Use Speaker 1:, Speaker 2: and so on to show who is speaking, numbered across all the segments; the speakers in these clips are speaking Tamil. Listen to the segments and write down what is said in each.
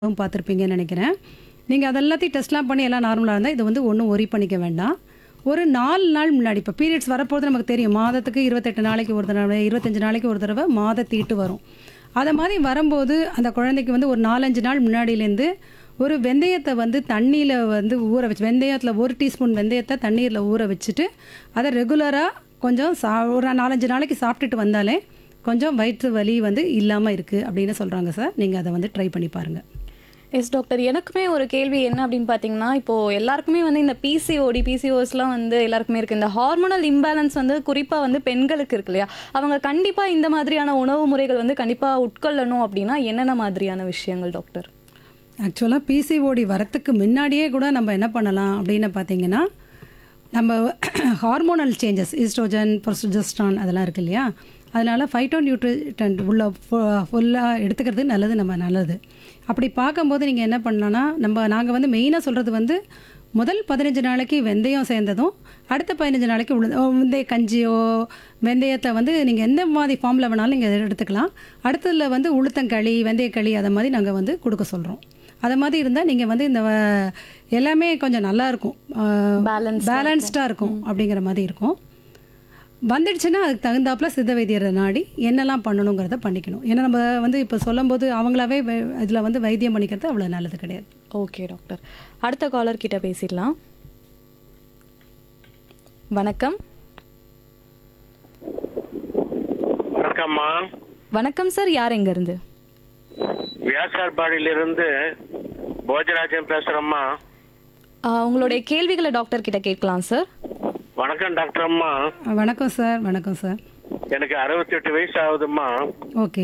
Speaker 1: பார்த்துருப்பீங்கன்னு நினைக்கிறேன் நீங்கள் அதெல்லாத்தையும் டெஸ்ட்லாம் பண்ணி எல்லாம் நார்மலாக இருந்தால் இது வந்து ஒன்றும் ஒரி பண்ணிக்க வேண்டாம் ஒரு நாலு நாள் முன்னாடி இப்போ பீரியட்ஸ் வரப்போது நமக்கு தெரியும் மாதத்துக்கு இருபத்தெட்டு நாளைக்கு ஒரு தடவை இருபத்தஞ்சு நாளைக்கு ஒரு தடவை மாத தீட்டு வரும் அதை மாதிரி வரும்போது அந்த குழந்தைக்கு வந்து ஒரு நாலஞ்சு நாள் முன்னாடியிலேருந்து ஒரு வெந்தயத்தை வந்து தண்ணியில் வந்து ஊற வச்சு வெந்தயத்தில் ஒரு டீஸ்பூன் வெந்தயத்தை தண்ணீரில் ஊற வச்சுட்டு அதை ரெகுலராக கொஞ்சம் சா ஒரு நாலஞ்சு நாளைக்கு சாப்பிட்டுட்டு வந்தாலே கொஞ்சம் வயிற்று வலி வந்து இல்லாமல் இருக்குது அப்படின்னு சொல்கிறாங்க சார் நீங்கள் அதை வந்து ட்ரை பண்ணி பாருங்கள்
Speaker 2: எஸ் டாக்டர் எனக்குமே ஒரு கேள்வி என்ன அப்படின்னு பார்த்தீங்கன்னா இப்போ எல்லாருக்குமே வந்து இந்த பிசிஓடி பிசிஓஸ்லாம் வந்து எல்லாருக்குமே இருக்கு இந்த ஹார்மோனல் இம்பேலன்ஸ் வந்து குறிப்பாக வந்து பெண்களுக்கு இருக்கு இல்லையா அவங்க கண்டிப்பாக இந்த மாதிரியான உணவு முறைகள் வந்து கண்டிப்பாக உட்கொள்ளணும் அப்படின்னா என்னென்ன மாதிரியான விஷயங்கள் டாக்டர்
Speaker 1: ஆக்சுவலாக பிசிஓடி வரத்துக்கு முன்னாடியே கூட நம்ம என்ன பண்ணலாம் அப்படின்னு பார்த்தீங்கன்னா நம்ம ஹார்மோனல் சேஞ்சஸ் ஈஸ்ட்ரோஜன் ப்ரொஸ்டஜஸ்டான் அதெல்லாம் இருக்கு இல்லையா அதனால் ஃபைட்டோ நியூட்ரிட்டன்ட் உள்ள ஃபுல்லாக எடுத்துக்கிறது நல்லது நம்ம நல்லது அப்படி பார்க்கும்போது நீங்கள் என்ன பண்ணலான்னா நம்ம நாங்கள் வந்து மெயினாக சொல்கிறது வந்து முதல் பதினஞ்சு நாளைக்கு வெந்தயம் சேர்ந்ததும் அடுத்த பதினஞ்சு நாளைக்கு உளுந்த ஓ, வெந்தய கஞ்சியோ வெந்தயத்தை வந்து நீங்கள் எந்த மாதிரி ஃபார்மில் வேணாலும் நீங்கள் எடுத்துக்கலாம் அடுத்ததில் வந்து உளுத்தங்களி வெந்தயக்களி அதை மாதிரி நாங்கள் வந்து கொடுக்க சொல்கிறோம் அதை மாதிரி இருந்தால் நீங்கள் வந்து இந்த வ- எல்லாமே கொஞ்சம் நல்லா இருக்கும்
Speaker 2: Balanced-ஆ
Speaker 1: பேலன்ஸ்டாக இருக்கும் அப்படிங்கிற மாதிரி இருக்கும் வந்துடுச்சுன்னா அதுக்கு தகுந்தாப்புல சித்த வைத்தியரை நாடி என்னெல்லாம் பண்ணணுங்கிறத பண்ணிக்கணும் ஏன்னா நம்ம வந்து இப்போ சொல்லும்போது அவங்களாவே இதில் வந்து வைத்தியம் பண்ணிக்கிறது அவ்வளோ நல்லது கிடையாது
Speaker 2: ஓகே டாக்டர் அடுத்த காலர் கிட்ட பேசிடலாம் வணக்கம்
Speaker 3: வணக்கம்மா
Speaker 2: வணக்கம் சார் யார் எங்கேருந்து
Speaker 3: வியாசார்பாடியிலிருந்து போஜராஜன் பேசுறேம்மா
Speaker 2: உங்களுடைய கேள்விகளை டாக்டர் கிட்ட கேட்கலாம் சார்
Speaker 3: வணக்கம் டாக்டர் அம்மா
Speaker 1: வணக்கம் சார் வணக்கம் சார்
Speaker 3: எனக்கு அறுபத்தெட்டு வயசு ஆகுதும்மா
Speaker 1: ஓகே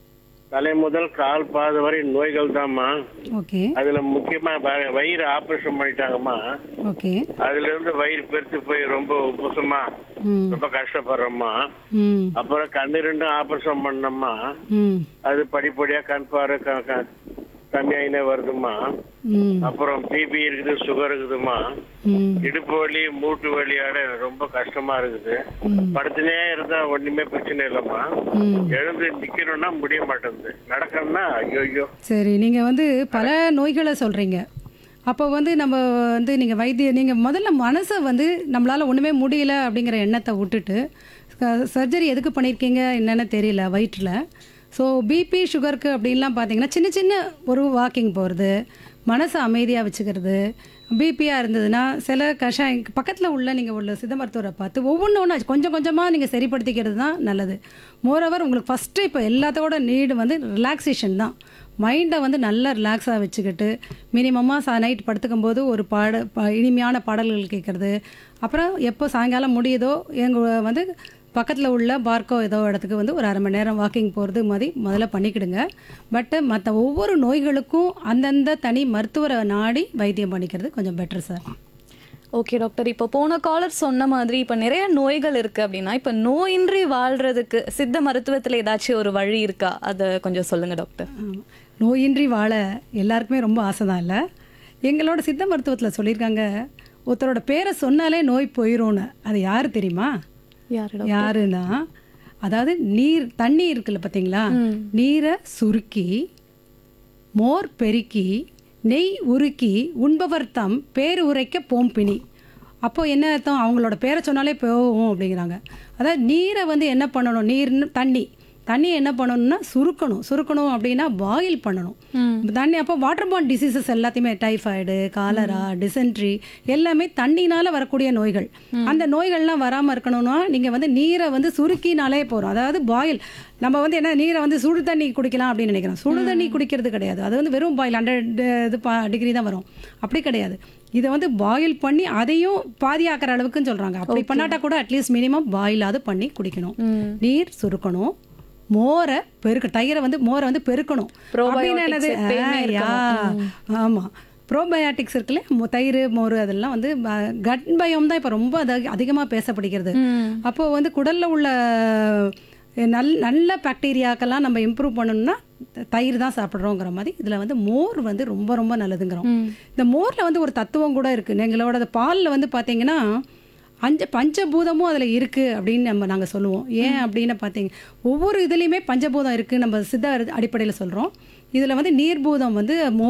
Speaker 3: தலை முதல் கால் பாத வரை நோய்கள் தான்மா
Speaker 1: ஓகே
Speaker 3: அதுல முக்கியமா வ- வயிறு ஆபரேஷன் பண்ணிட்டாங்கம்மா
Speaker 1: ஓகே
Speaker 3: அதுல இருந்து வயிறு பெருத்து போய் ரொம்ப உப்புசமா
Speaker 1: ம்
Speaker 3: ரொம்ப கஷ்டப்படுறோம்மா
Speaker 1: ம்
Speaker 3: அப்புறம் கண்ணு ரெண்டும் ஆபரேஷன் பண்ணோம்மா
Speaker 1: ம்
Speaker 3: அது படிப்படியா கண் பார்வை க- க- கம்மியாயினே வருதும்மா
Speaker 1: ம்
Speaker 3: அப்புறம் பிபி இருக்குது சுகர் இருக்குதுமா
Speaker 1: ம்
Speaker 3: இடுப்பு வலி மூட்டு வலியாட ரொம்ப கஷ்டமா இருக்குது
Speaker 1: ம்
Speaker 3: படுத்துனே இருந்தா ஒண்ணுமே பிரச்சனை இல்லம்மா
Speaker 1: ம்
Speaker 3: எழுந்து நிக்கணும்னா முடிய மாட்டேங்குது நடக்கணும்னா ஐயோ ஐயோ
Speaker 1: சரி நீங்கள் வந்து பல நோய்களை சொல்கிறீங்க அப்போ வந்து நம்ம வந்து நீங்கள் வைத்திய நீங்கள் முதல்ல மனசை வந்து நம்மளால் ஒன்றுமே முடியல அப்படிங்கிற எண்ணத்தை விட்டுட்டு சர்ஜரி எதுக்கு பண்ணியிருக்கீங்க என்னன்னு தெரியல வயிற்றில் ஸோ பிபி சுகருக்கு அப்படின்லாம் பார்த்தீங்கன்னா சின்ன சின்ன ஒரு வாக்கிங் போகிறது மனசை அமைதியாக வச்சுக்கிறது பிபியாக இருந்ததுன்னா சில கஷாயம் பக்கத்தில் உள்ள நீங்கள் உள்ள சித்த மருத்துவரை பார்த்து ஒவ்வொன்று ஒன்றா கொஞ்சம் கொஞ்சமாக நீங்கள் சரிப்படுத்திக்கிறது தான் நல்லது மோரோவர் உங்களுக்கு ஃபஸ்ட்டு இப்போ எல்லாத்தோட நீடு வந்து ரிலாக்ஸேஷன் தான் மைண்டை வந்து நல்லா ரிலாக்ஸாக வச்சுக்கிட்டு மினிமமாக சா நைட் படுத்துக்கும் போது ஒரு பாட ப- இனிமையான பாடல்கள் கேட்குறது அப்புறம் எப்போ சாயங்காலம் முடியுதோ எங்கள் வந்து பக்கத்தில் உள்ள பார்க்கோ ஏதோ இடத்துக்கு வந்து ஒரு அரை மணி நேரம் வாக்கிங் போகிறது மாதிரி முதல்ல பண்ணிக்கிடுங்க பட்டு மற்ற ஒவ்வொரு நோய்களுக்கும் அந்தந்த தனி மருத்துவரை நாடி வைத்தியம் பண்ணிக்கிறது கொஞ்சம் பெட்டர் சார்
Speaker 2: ஓகே டாக்டர் இப்போ போன காலர் சொன்ன மாதிரி இப்போ நிறைய நோய்கள் இருக்கு அப்படின்னா இப்போ நோயின்றி வாழ்றதுக்கு சித்த மருத்துவத்தில் ஏதாச்சும் ஒரு வழி இருக்கா அதை கொஞ்சம் சொல்லுங்க டாக்டர்
Speaker 1: ஆமா. நோயின்றி வாழ எல்லாருக்குமே ரொம்ப ஆசை தான் இல்லை எங்களோட சித்த மருத்துவத்தில் சொல்லியிருக்காங்க ஒருத்தரோட பேரை சொன்னாலே நோய் போயிடும்னு அது யார் தெரியுமா
Speaker 2: யாரு
Speaker 1: யாருன்னா அதாவது நீர் தண்ணி இருக்குல்ல பார்த்தீங்களா நீரை சுருக்கி மோர் பெருக்கி நெய் உருக்கி உண்பவர் தம் பேர் உரைக்க போம்பினி அப்போ என்ன அர்த்தம் அவங்களோட பேரை சொன்னாலே போகும் அப்படிங்கிறாங்க அதாவது நீரை வந்து என்ன பண்ணணும் நீர்னு தண்ணி தண்ணியை என்ன பண்ணணும்னா சுருக்கணும் சுருக்கணும் அப்படின்னா பாயில் பண்ணணும் இப்ப தண்ணி அப்போ வாட்டர் பாண்ட் டிசீசஸ் எல்லாத்தையுமே டைஃபாய்டு காலரா டிசென்ட்ரி எல்லாமே தண்ணினால வரக்கூடிய நோய்கள் அந்த நோய்கள்லாம் வராமல் இருக்கணும்னா நீங்கள் வந்து நீரை வந்து சுருக்கினாலே போகிறோம் அதாவது பாயில் நம்ம வந்து என்ன நீரை வந்து சுடு தண்ணி குடிக்கலாம் அப்படின்னு நினைக்கிறோம் சுடு தண்ணி குடிக்கிறது கிடையாது அது வந்து வெறும் பாயில் ஹண்ட்ரட் இது டிகிரி தான் வரும் அப்படி கிடையாது இதை வந்து பாயில் பண்ணி அதையும் பாதியாக்குற அளவுக்குன்னு சொல்கிறாங்க அப்படி பண்ணாட்டா கூட அட்லீஸ்ட் மினிமம் பாயிலாவது பண்ணி குடிக்கணும் நீர் சுருக்கணும் மோரை பெருக்க தயிரை வந்து மோரை வந்து பெருக்கணும் அப்படின்னு என்னது ஆ, யா ஆமாம் ப்ரோபயாட்டிக்ஸ் இருக்குல்ல மொ- தயிர் மோர் அதெல்லாம் வந்து ப- கட் பயம் தான் இப்போ ரொம்ப அத- அதிகமா பேசப்படுகிறது அப்போ வந்து குடல்ல உள்ள நல் நல்ல பாக்டீரியாக்கெல்லாம் நம்ம இம்ப்ரூவ் பண்ணணும்னா த- தயிர் தான் சாப்பிட்றோங்கிற மாதிரி இதில் வந்து மோர் வந்து ரொம்ப ரொம்ப நல்லதுங்கிறோம் இந்த மோரில் வந்து ஒரு தத்துவம் கூட இருக்குது எங்களோட பாலில் வந்து பார்த்தீங்கன்னா அஞ்ச பஞ்சபூதமும் அதில் இருக்குது அப்படின்னு நம்ம நாங்கள் சொல்லுவோம் ஏன் அப்படின்னு பார்த்தீங்க ஒவ்வொரு இதுலேயுமே பஞ்சபூதம் இருக்குது நம்ம சித்த அடிப்படையில் சொல்கிறோம் இதில் வந்து நீர்பூதம் வந்து மோ